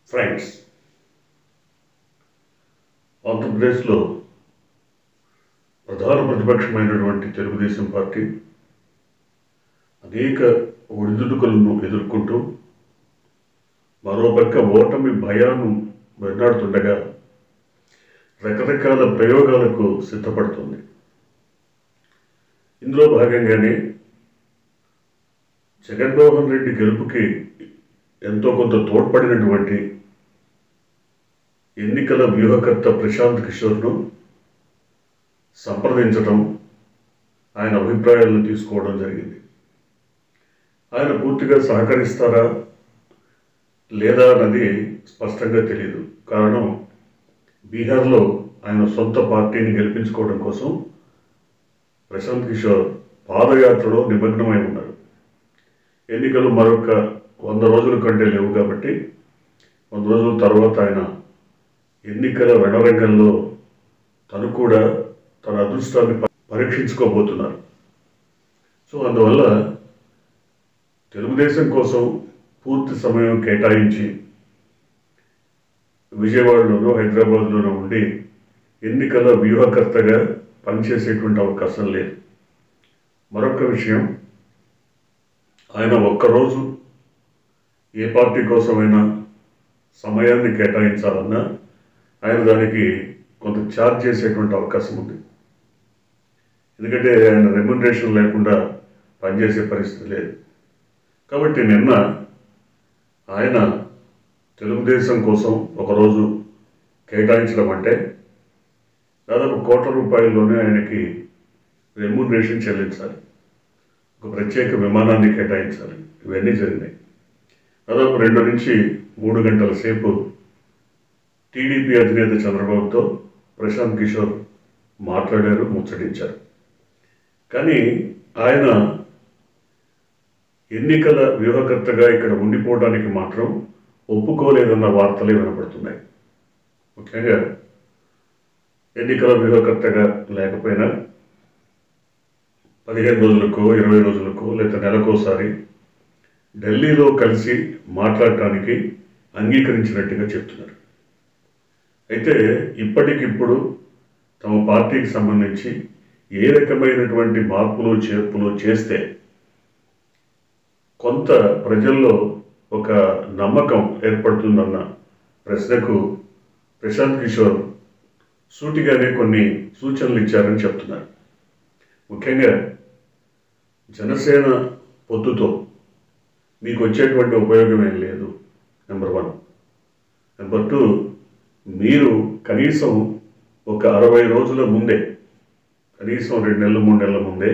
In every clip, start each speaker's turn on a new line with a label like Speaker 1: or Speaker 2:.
Speaker 1: friends ఆంధ్రప్రదేశ్లో ప్రధాన ప్రతిపక్షమైనటువంటి Telugu Desam party అనేక ఒడిదుడుకులను ఎదుర్కొంటూ మరోపక్క ఓటమి భయాన్ని వెన్నాడుతుండగా రకరకాల ప్రయోగాలకు సిద్ధపడుతుంది ఇందులో భాగంగానే జగన్మోహన్ రెడ్డి గెలుపుకి ఎంతో కొంత తోడ్పడినటువంటి ఎన్నికల వ్యూహకర్త ప్రశాంత్ కిషోర్ను సంప్రదించడం ఆయన అభిప్రాయాలను తీసుకోవడం జరిగింది ఆయన పూర్తిగా సహకరిస్తారా లేదా అన్నది స్పష్టంగా తెలియదు కారణం బీహార్లో ఆయన సొంత పార్టీని గెలిపించుకోవడం కోసం ప్రశాంత్ కిషోర్ పాదయాత్రలో నిమగ్నమై ఉన్నారు ఎన్నికలు మరొక వంద రోజుల కంటే లేవు కాబట్టి వంద రోజుల తర్వాత ఆయన ఎన్నికల రణరంగంలో తను కూడా తన అదృష్టాన్ని ప- పరీక్షించుకోబోతున్నారు సో అందువల్ల తెలుగుదేశం కోసం పూర్తి సమయం కేటాయించి విజయవాడలోనూ హైదరాబాద్లోనూ ఉండి ఎన్నికల వ్యూహకర్తగా పనిచేసేటువంటి అవకాశం లేదు మరొక విషయం ఆయన ఒక్కరోజు ఏ పార్టీ కోసమైనా సమయాన్ని కేటాయించాలన్నా ఆయన దానికి కొంత ఛార్జ్ చేసేటువంటి అవకాశం ఉంది ఎందుకంటే ఆయన రెమ్యునరేషన్ లేకుండా పనిచేసే పరిస్థితి లేదు కాబట్టి నిన్న ఆయన తెలుగుదేశం కోసం ఒకరోజు కేటాయించడం అంటే దాదాపు కోట్ల రూపాయల్లోనే ఆయనకి రెమ్యునరేషన్ చెల్లించాలి ఒక ప్రత్యేక విమానాన్ని కేటాయించాలి ఇవన్నీ జరిగినాయి దాదాపు రెండు నుంచి మూడు గంటల సేపు టీడీపీ అధినేత చంద్రబాబుతో ప్రశాంత్ కిషోర్ మాట్లాడారు ముచ్చటించారు కానీ ఆయన ఎన్నికల వ్యూహకర్తగా ఇక్కడ ఉండిపోవడానికి మాత్రం ఒప్పుకోలేదన్న వార్తలే వినపడుతున్నాయి ముఖ్యంగా ఎన్నికల వ్యూహకర్తగా లేకపోయినా పదిహేను రోజులకో ఇరవై రోజులకో లేదా నెలకోసారి ఢిల్లీలో కలిసి మాట్లాడటానికి అంగీకరించినట్టుగా చెప్తున్నారు అయితే ఇప్పటికిప్పుడు తమ పార్టీకి సంబంధించి ఏ రకమైనటువంటి మార్పులు చేర్పులు చేస్తే కొంత ప్రజల్లో ఒక నమ్మకం ఏర్పడుతుందన్న ప్రశ్నకు ప్రశాంత్ కిషోర్ సూటిగానే కొన్ని సూచనలు ఇచ్చారని చెప్తున్నారు ముఖ్యంగా జనసేన పొత్తుతో మీకు వచ్చేటువంటి ఉపయోగం ఏం లేదు నెంబర్ వన్ నెంబర్ టూ మీరు కనీసం ఒక అరవై రోజుల ముందే కనీసం రెండు నెలల మూడు నెలల ముందే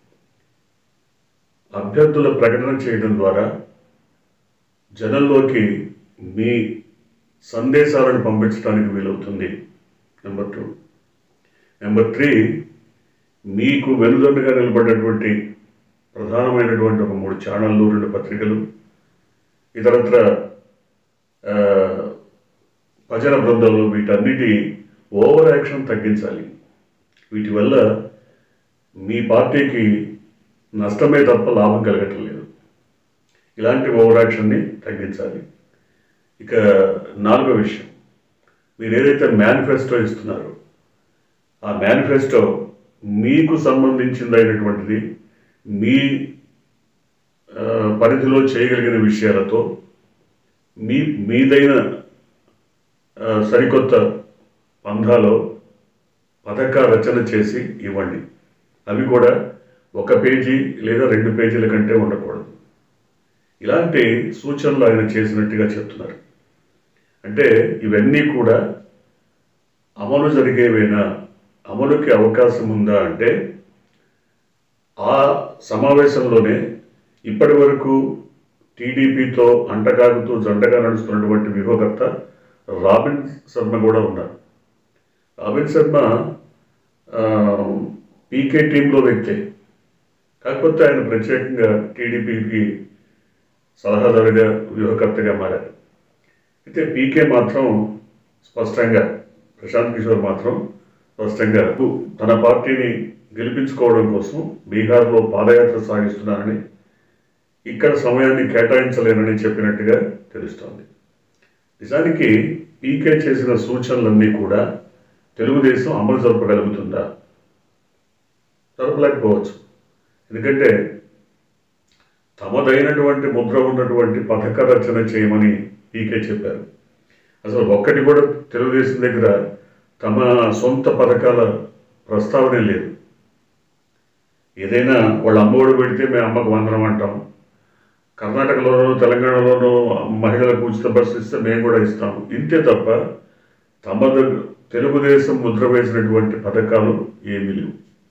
Speaker 1: అభ్యర్థుల ప్రకటన చేయడం ద్వారా జనంలోకి మీ సందేశాలను పంపించడానికి వీలవుతుంది నెంబర్ టూ నెంబర్ త్రీ మీకు వెనుదండగా నిలబడినటువంటి ప్రధానమైనటువంటి ఒక మూడు ఛానళ్ళు రెండు పత్రికలు ఇతరత్ర ఆ, భజన బృందాలు వీటన్నిటి ఓవర్ యాక్షన్ తగ్గించాలి వీటి వల్ల మీ పార్టీకి నష్టమే తప్ప లాభం కలగటం లేదు ఇలాంటి ఓవర్ యాక్షన్ని తగ్గించాలి ఇక నాలుగో విషయం మీరు ఏదైతే మేనిఫెస్టో ఇస్తున్నారో ఆ మేనిఫెస్టో మీకు సంబంధించిందైనటువంటిది మీ ఆ, పరిధిలో చేయగలిగిన విషయాలతో మీ మీదైన ఆ, సరికొత్త పంధాలో పథక రచన చేసి ఇవ్వండి అవి కూడా ఒక పేజీ లేదా రెండు పేజీల కంటే ఉండకూడదు ఇలాంటి సూచనలు ఆయన చేసినట్టుగా చెప్తున్నారు అంటే ఇవన్నీ కూడా అమలు జరిగేవేనా అమలుకి అవకాశం ఉందా అంటే ఆ సమావేశంలోనే ఇప్పటి వరకు టీడీపీతో అంటకాగుతూ జంటగా నడుస్తున్నటువంటి వ్యూహకర్త రాబిన్ శర్మ కూడా ఉన్నారు రాబిన్ శర్మ ఆ, పీకే టీంలో వ్యక్తే కాకపోతే ఆయన ప్రత్యేకంగా టీడీపీకి సలహాదారుగా వ్యూహకర్తగా మారారు అయితే పీకే మాత్రం స్పష్టంగా ప్రశాంత్ కిషోర్ మాత్రం స్పష్టంగా తన పార్టీని గెలిపించుకోవడం కోసం బీహార్లో పాదయాత్ర సాగిస్తున్నారని ఇక్కడ సమయాన్ని కేటాయించలేనని చెప్పినట్టుగా తెలుస్తోంది నిజానికి పీకే చేసిన సూచనలన్నీ కూడా తెలుగుదేశం అమలు జరపగలుగుతుందా జరపలేకపోవచ్చు ఎందుకంటే తమదైనటువంటి ముద్ర ఉన్నటువంటి పథక రచన చేయమని పీకే చెప్పారు అసలు ఒక్కటి కూడా తెలుగుదేశం దగ్గర తమ సొంత పథకాల ప్రస్తావనే లేదు ఏదైనా వాళ్ళ అమ్మఒడి పెడితే మేము అమ్మకు వందనం అంటాం కర్ణాటకలోనూ తెలంగాణలోనూ మహిళలకు ఉచిత బస్సు ఇస్తే మేము కూడా ఇస్తాం ఇంతే తప్ప తమ దగ్గర తెలుగుదేశం ముద్ర వేసినటువంటి పథకాలు ఏమీ లేవు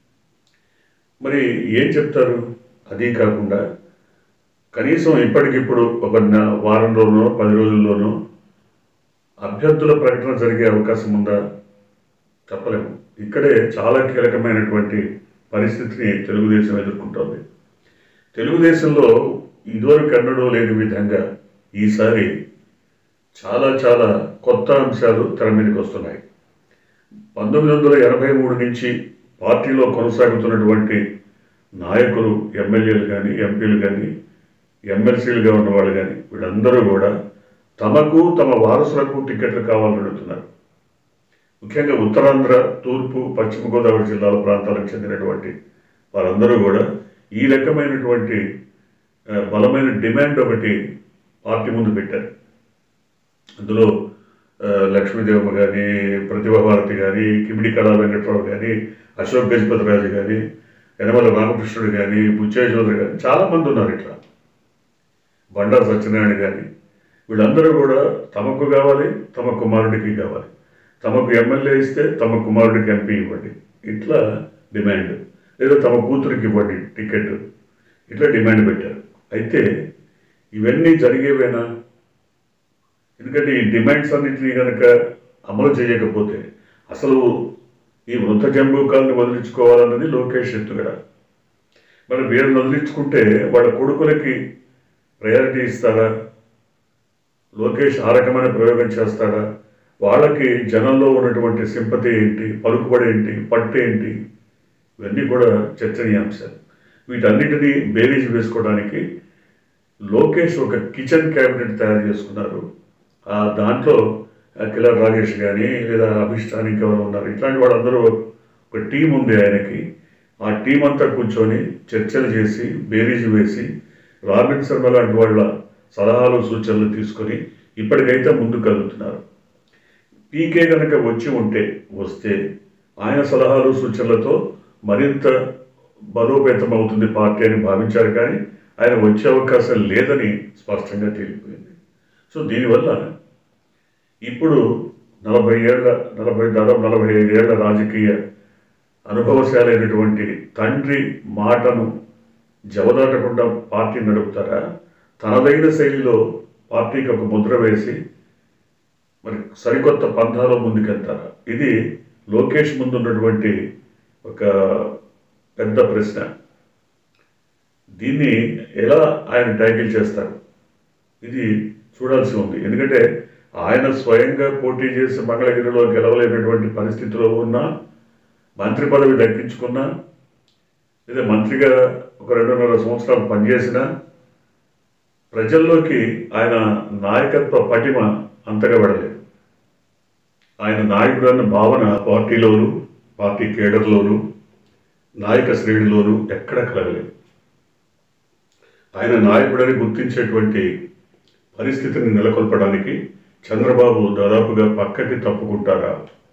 Speaker 1: మరి ఏం చెప్తారు అది కాకుండా కనీసం ఇప్పటికిప్పుడు ఒక న- వారంలోనో పది రోజుల్లోనో అభ్యర్థుల ప్రకటన జరిగే అవకాశం ఉందా చెప్పలేము ఇక్కడే చాలా కీలకమైనటువంటి పరిస్థితిని తెలుగుదేశం ఎదుర్కొంటోంది తెలుగుదేశంలో ఇదివరకు ఎన్నడూ లేని విధంగా ఈసారి చాలా చాలా కొత్త అంశాలు తెర మీదకి వస్తున్నాయి పంతొమ్మిది వందల ఎనభై మూడు నుంచి పార్టీలో కొనసాగుతున్నటువంటి నాయకులు ఎమ్మెల్యేలు కానీ ఎంపీలు కానీ ఎమ్మెల్సీలుగా ఉన్నవాళ్ళు కానీ వీళ్ళందరూ కూడా తమకు తమ వారసులకు టికెట్లు కావాలని అడుగుతున్నారు ముఖ్యంగా ఉత్తరాంధ్ర తూర్పు పశ్చిమ గోదావరి జిల్లాల ప్రాంతాలకు చెందినటువంటి వారందరూ కూడా ఈ రకమైనటువంటి ఆ, బలమైన డిమాండ్ ఒకటి పార్టీ ముందు పెట్టారు అందులో ఆ, లక్ష్మీదేవమ్మ కానీ ప్రతిభా భారతి కానీ కిమిడి కళా వెంకట్రావు కానీ అశోక్ గజపతిరాజు కానీ యనమల రామకృష్ణుడు కానీ బుచ్చయ్య చౌదరి కానీ చాలామంది ఉన్నారు ఇట్లా బండారు సత్యనారాయణ కానీ వీళ్ళందరూ కూడా తమకు కావాలి తమ కుమారుడికి కావాలి తమకు ఎమ్మెల్యే ఇస్తే తమ కుమారుడికి ఎంపీ ఇవ్వండి ఇట్లా డిమాండ్ లేదా తమ కూతురికి ఇవ్వండి టికెట్ ఇట్లా డిమాండ్ పెట్టారు అయితే ఇవన్నీ జరిగేవేనా ఎందుకంటే ఈ డిమాండ్స్ అన్నింటినీ కనుక అమలు చేయకపోతే అసలు ఈ వృద్ధ జంబూకాలను వదిలించుకోవాలన్నది లోకేష్ ఎత్తుగడ మరి వీళ్ళని వదిలించుకుంటే వాళ్ళ కొడుకులకి ప్రయారిటీ ఇస్తారా లోకేష్ ఆ రకమైన ప్రయోగం చేస్తాడా వాళ్ళకి జనంలో ఉన్నటువంటి సింపతి ఏంటి పలుకుబడి ఏంటి పట్టు ఏంటి ఇవన్నీ కూడా చర్చనీయాంశాలు వీటన్నిటినీ బేరీజ్ వేసుకోవడానికి లోకేష్ ఒక కిచెన్ క్యాబినెట్ తయారు చేసుకున్నారు ఆ దాంట్లో ఆ కిలార్ రాగేష్ కానీ లేదా అభిష్టాన్ ఇంకెవరు ఉన్నారు ఇట్లాంటి వాళ్ళందరూ ఒక టీం ఉంది ఆయనకి ఆ టీం అంతా కూర్చొని చర్చలు చేసి బేరీజ్ వేసి రాబిన్ శర్మ లాంటి వాళ్ళ సలహాలు సూచనలు తీసుకొని ఇప్పటికైతే ముందుకు కదులుతున్నారు పీకే కనుక వచ్చి ఉంటే వస్తే ఆయన సలహాలు సూచనలతో మరింత బలోపేతం అవుతుంది పార్టీ అని భావించారు కానీ ఆయన వచ్చే అవకాశం లేదని స్పష్టంగా తేలిపోయింది సో దీనివల్ల ఇప్పుడు నలభై ఏళ్ల నలభై దాదాపు నలభై ఐదేళ్ల రాజకీయ అనుభవశాలైనటువంటి తండ్రి మాటను జవదాటకుండా పార్టీ నడుపుతారా తనదైన శైలిలో పార్టీకి ఒక ముద్ర వేసి మరి సరికొత్త పంథాలో ముందుకెళ్తారా ఇది లోకేష్ ముందున్నటువంటి ఒక పెద్ద ప్రశ్న దీన్ని ఎలా ఆయన ట్యాకిల్ చేస్తారు ఇది చూడాల్సి ఉంది ఎందుకంటే ఆయన స్వయంగా పోటీ చేసి మంగళగిరిలో గెలవలేనటువంటి పరిస్థితిలో ఉన్న మంత్రి పదవి దక్కించుకున్నా లేదా మంత్రిగా ఒక రెండున్నర సంవత్సరాలు పనిచేసినా ప్రజల్లోకి ఆయన నాయకత్వ పటిమ అంతగా పడలేదు ఆయన నాయకుడు అన్న భావన పార్టీలోను పార్టీ కేడర్లోను నాయక శ్రేణిలోను ఎక్కడ కలగలేదు ఆయన నాయకుడని గుర్తించేటువంటి పరిస్థితిని నెలకొల్పడానికి చంద్రబాబు దాదాపుగా పక్కకి తప్పుకుంటారా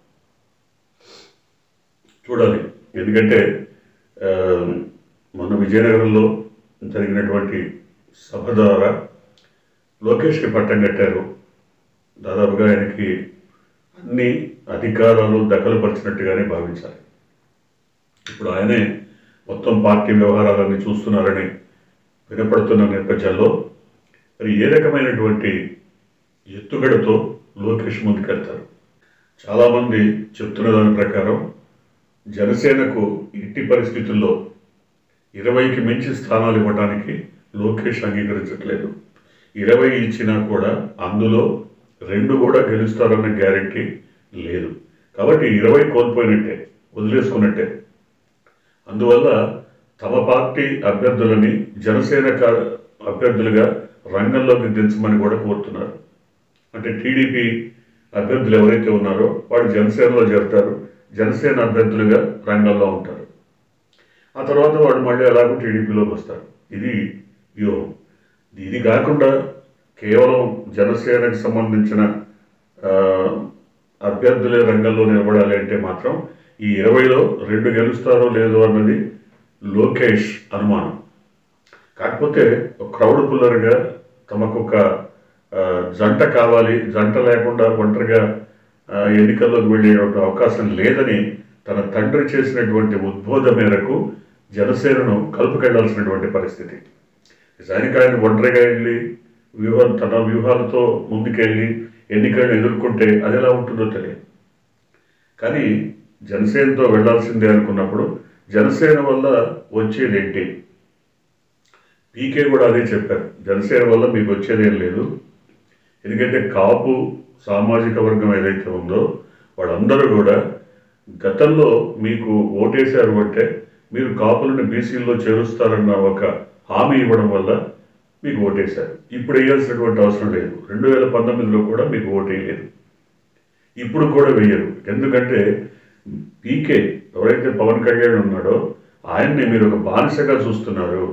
Speaker 1: చూడాలి ఎందుకంటే ఆ, మొన్న విజయనగరంలో జరిగినటువంటి సభ ద్వారా లోకేష్కి పట్టం కట్టారు దాదాపుగా ఆయనకి అన్ని అధికారాలు దఖలుపరిచినట్టుగానే భావించాలి ఇప్పుడు ఆయనే మొత్తం పార్టీ వ్యవహారాలన్నీ చూస్తున్నారని వినపడుతున్న నేపథ్యంలో మరి ఏ రకమైనటువంటి ఎత్తుగడతో లోకేష్ ముందుకెళ్తారు చాలామంది చెప్తున్న దాని ప్రకారం జనసేనకు ఎట్టి పరిస్థితుల్లో ఇరవైకి మించి స్థానాలు ఇవ్వడానికి లోకేష్ అంగీకరించట్లేదు ఇరవై ఇచ్చినా కూడా అందులో రెండు కూడా గెలుస్తారన్న గ్యారెంటీ లేదు కాబట్టి ఇరవై కోల్పోయినట్టే వదిలేసుకున్నట్టే అందువల్ల తమ పార్టీ అభ్యర్థులని జనసేన కా- అభ్యర్థులుగా రంగంలోకి దించమని కూడా కోరుతున్నారు అంటే టీడీపీ అభ్యర్థులు ఎవరైతే ఉన్నారో వాళ్ళు జనసేనలో చేరుతారు జనసేన అభ్యర్థులుగా రంగంలో ఉంటారు ఆ తర్వాత వాళ్ళు మళ్ళీ ఎలాగో టీడీపీలోకి వస్తారు ఇది వ్యూహం ఇది కాకుండా కేవలం జనసేనకు సంబంధించిన ఆ, అభ్యర్థులే రంగంలో నిలబడాలి అంటే మాత్రం ఈ ఇరవైలో రెండు గెలుస్తారో లేదో అన్నది లోకేష్ అనుమానం కాకపోతే ఒక క్రౌడ్ పుల్లర్గా తమకు ఒక ఆ, జంట కావాలి జంట లేకుండా ఒంటరిగా ఆ, ఎన్నికల్లోకి వెళ్ళే ఒక అవకాశం లేదని తన తండ్రి చేసినటువంటి ఉద్బోధ మేరకు జనసేనను కలుపుకెళ్లాల్సినటువంటి పరిస్థితి నిజానికి ఆయన ఒంటరిగా వెళ్ళి వ్యూహం తన వ్యూహాలతో ముందుకెళ్ళి ఎన్నికలను ఎదుర్కొంటే అది ఎలా ఉంటుందో తెలియదు కానీ జనసేనతో వెళ్లాల్సిందే అనుకున్నప్పుడు జనసేన వల్ల వచ్చేదేంటి పీకే కూడా అదే చెప్పారు జనసేన వల్ల మీకు వచ్చేదేం లేదు ఎందుకంటే కాపు సామాజిక వర్గం ఏదైతే ఉందో వాళ్ళందరూ కూడా గతంలో మీకు ఓటేశారు అంటే మీరు కాపులను బీసీల్లో చేరుస్తారన్న ఒక హామీ ఇవ్వడం వల్ల మీకు ఓటేశారు ఇప్పుడు వేయాల్సినటువంటి అవసరం లేదు రెండు వేల పంతొమ్మిదిలో కూడా మీకు ఓటేయలేదు ఇప్పుడు కూడా వెయ్యరు ఎందుకంటే పీకే ఎవరైతే పవన్ కళ్యాణ్ ఉన్నాడో ఆయన్ని మీరు ఒక బానిసగా చూస్తున్నారు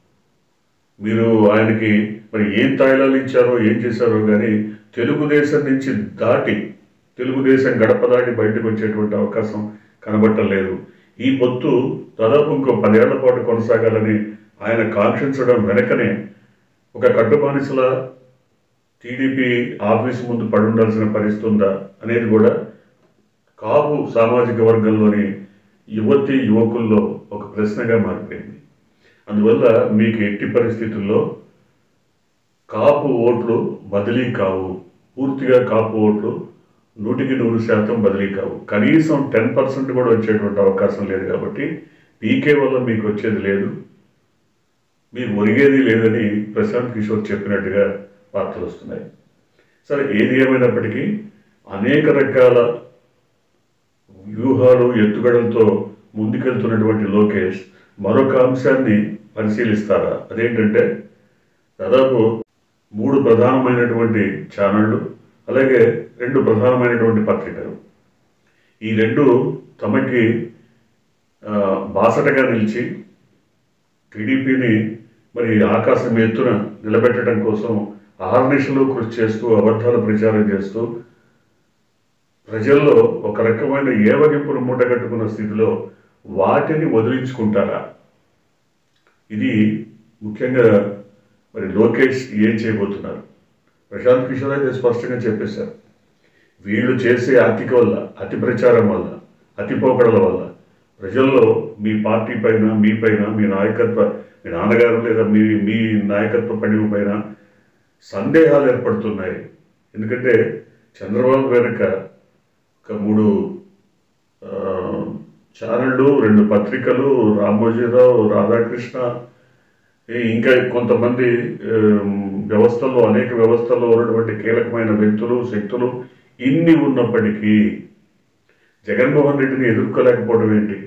Speaker 1: మీరు ఆయనకి మరి ఏం తాయిలాలు ఇచ్చారో ఏం చేశారో కానీ తెలుగుదేశం నుంచి దాటి తెలుగుదేశం గడప దాటి బయటకు వచ్చేటువంటి అవకాశం కనబట్టలేదు ఈ పొత్తు దాదాపు ఇంకో పదేళ్ల పాటు కొనసాగాలని ఆయన కాంక్షించడం వెనకనే ఒక కట్టుబానిసల టీడీపీ ఆఫీస్ ముందు పడి ఉండాల్సిన పరిస్థితి ఉందా అనేది కూడా కాపు సామాజిక వర్గంలోని యువతి యువకుల్లో ఒక ప్రశ్నగా మారిపోయింది అందువల్ల మీకు ఎట్టి పరిస్థితుల్లో కాపు ఓట్లు బదిలీ కావు పూర్తిగా కాపు ఓట్లు నూటికి నూరు శాతం బదిలీ కావు కనీసం టెన్ పర్సెంట్ కూడా వచ్చేటువంటి అవకాశం లేదు కాబట్టి పీకే వల్ల మీకు వచ్చేది లేదు మీకు ఒరిగేది లేదని ప్రశాంత్ కిషోర్ చెప్పినట్టుగా వార్తలు వస్తున్నాయి సరే ఏది ఏమైనప్పటికీ అనేక రకాల వ్యూహాలు ఎత్తుగడలతో ముందుకెళ్తున్నటువంటి లోకేష్ మరొక అంశాన్ని పరిశీలిస్తారా అదేంటంటే దాదాపు మూడు ప్రధానమైనటువంటి ఛానళ్ళు అలాగే రెండు ప్రధానమైనటువంటి పత్రికలు ఈ రెండు తమకి ఆ, బాసటగా నిలిచి టీడీపీని మరి ఆకాశం ఎత్తున నిలబెట్టడం కోసం ఆహర్నిశలు కృషి చేస్తూ అబద్ధాలు ప్రచారం చేస్తూ ప్రజల్లో ఒక రకమైన ఏవగింపును మూటగట్టుకున్న స్థితిలో వాటిని వదిలించుకుంటారా ఇది ముఖ్యంగా మరి లోకేష్ ఏం చేయబోతున్నారు ప్రశాంత్ కిషోర్ అయితే స్పష్టంగా చెప్పేశారు వీళ్ళు చేసే అతిక వల్ల అతి ప్రచారం వల్ల అతి పోకడల వల్ల ప్రజల్లో మీ పార్టీ పైన మీ పైన మీ నాయకత్వ మీ నాన్నగారు లేదా మీ మీ నాయకత్వ పని పైన సందేహాలు ఏర్పడుతున్నాయి ఎందుకంటే చంద్రబాబు వెనుక ఒక మూడు ఆ, ఛానళ్ళు రెండు పత్రికలు రామోజీరావు రాధాకృష్ణ ఈ ఇంకా కొంతమంది ఆమ్, వ్యవస్థల్లో అనేక వ్యవస్థల్లో ఉన్నటువంటి కీలకమైన వ్యక్తులు శక్తులు ఇన్ని ఉన్నప్పటికీ జగన్మోహన్ రెడ్డిని ఎదుర్కోలేకపోవడం ఏంటి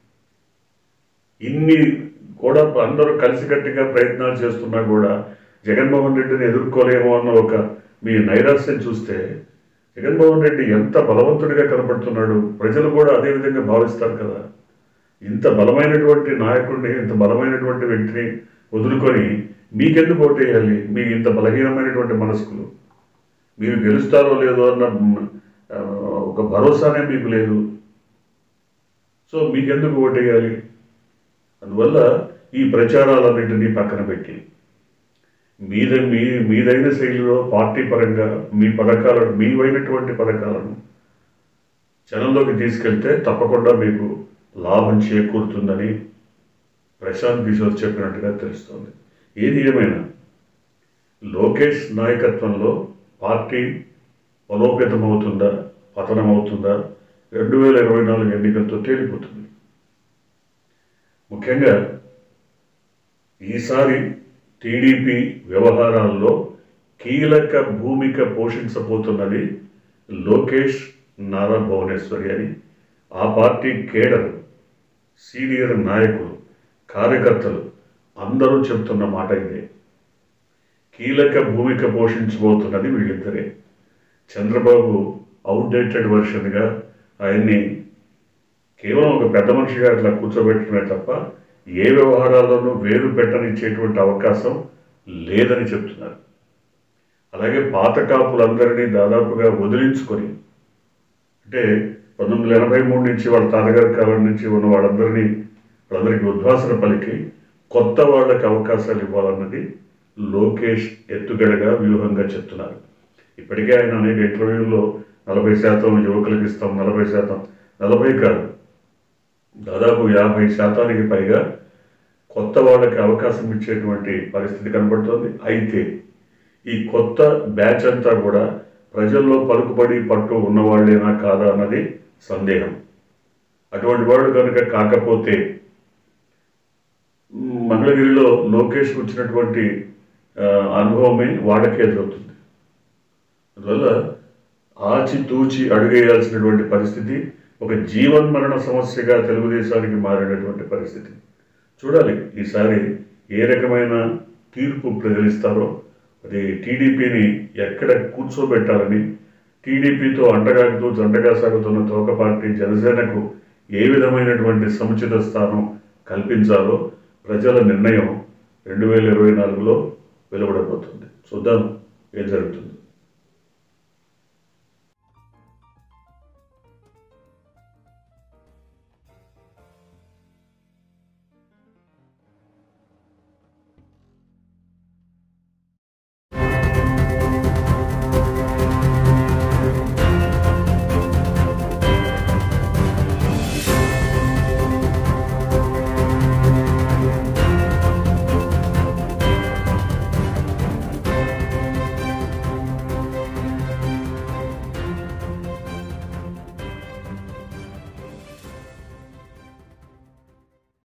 Speaker 1: ఇన్ని కూడా అందరూ కలిసికట్టుగా ప్రయత్నాలు చేస్తున్నా కూడా జగన్మోహన్ రెడ్డిని ఎదుర్కోలేమో అన్న ఒక మీ నైరాశ్యం చూస్తే జగన్మోహన్ రెడ్డి ఎంత బలవంతుడిగా కనపడుతున్నాడు ప్రజలు కూడా అదే విధంగా భావిస్తారు కదా ఇంత బలమైనటువంటి నాయకుడిని ఇంత బలమైనటువంటి వ్యక్తిని వదులుకొని మీకెందుకు ఓటేయాలి మీకు ఇంత బలహీనమైనటువంటి మనస్కులు మీరు గెలుస్తారో లేదో అన్న మ్, ఆ, ఒక భరోసానే మీకు లేదు సో మీకెందుకు ఓటేయాలి అందువల్ల ఈ ప్రచారాలన్నింటినీ పక్కన పెట్టి మీద మీ మీదైన శైలిలో పార్టీ పరంగా మీ పథకాలను మీవైనటువంటి పథకాలను జనంలోకి తీసుకెళ్తే తప్పకుండా మీకు లాభం చేకూరుతుందని ప్రశాంత్ కిషోర్ చెప్పినట్టుగా తెలుస్తోంది ఏది ఏమైనా లోకేష్ నాయకత్వంలో పార్టీ బలోపేతమవుతుందా పతనమవుతుందా రెండు వేల ఇరవై నాలుగు ఎన్నికలతో తేలిపోతుంది ముఖ్యంగా ఈసారి టీడీపీ వ్యవహారాల్లో కీలక భూమిక పోషించబోతున్నది లోకేష్ నారా భువనేశ్వరి అని ఆ పార్టీ కేడర్ సీనియర్ నాయకులు కార్యకర్తలు అందరూ చెప్తున్న మాట ఇదే కీలక భూమిక పోషించబోతున్నది వీళ్ళిద్దరే చంద్రబాబు అవుట్డేటెడ్ వర్షన్గా ఆయన్ని కేవలం ఒక పెద్ద మనిషిగా అట్లా కూర్చోబెట్టడమే తప్ప ఏ వ్యవహారాల్లోనూ వేరు పెట్టనిచ్చేటువంటి అవకాశం లేదని చెప్తున్నారు అలాగే పాత కాపులందరినీ దాదాపుగా వదిలించుకొని అంటే పంతొమ్మిది వందల ఎనభై మూడు నుంచి వాళ్ళ తాతగారి కాలం నుంచి ఉన్న వాళ్ళందరినీ వాళ్ళందరికీ ఉద్వాసన పలికి కొత్త వాళ్ళకి అవకాశాలు ఇవ్వాలన్నది లోకేష్ ఎత్తుగడగా వ్యూహంగా చెప్తున్నారు ఇప్పటికే ఆయన అనేక ఇంటర్వ్యూల్లో నలభై శాతం యువకులకు ఇస్తాం నలభై శాతం నలభై కాదు దాదాపు యాభై శాతానికి పైగా కొత్త వాళ్ళకి అవకాశం ఇచ్చేటువంటి పరిస్థితి కనబడుతోంది అయితే ఈ కొత్త బ్యాచ్ అంతా కూడా ప్రజల్లో పలుకుబడి పట్టు ఉన్నవాళ్ళేనా కాదా అన్నది సందేహం అటువంటి వాళ్ళు కనుక కాకపోతే మ్, మంగళగిరిలో లోకేష్కి వచ్చినటువంటి ఆ, అనుభవమే వాళ్ళకే ఎదురవుతుంది అందువల్ల ఆచితూచి అడుగేయాల్సినటువంటి పరిస్థితి ఒక జీవన్మరణ సమస్యగా తెలుగుదేశానికి మారినటువంటి పరిస్థితి చూడాలి ఈసారి ఏ రకమైన తీర్పు ప్రజలిస్తారో అది టీడీపీని ఎక్కడ కూర్చోబెట్టాలని టీడీపీతో అంటగాగుతూ జంటగా సాగుతున్న తోక పార్టీ జనసేనకు ఏ విధమైనటువంటి సముచిత స్థానం కల్పించాలో ప్రజల నిర్ణయం రెండు వేల ఇరవై నాలుగులో వెలువడబోతుంది చూద్దాం ఏం జరుగుతుంది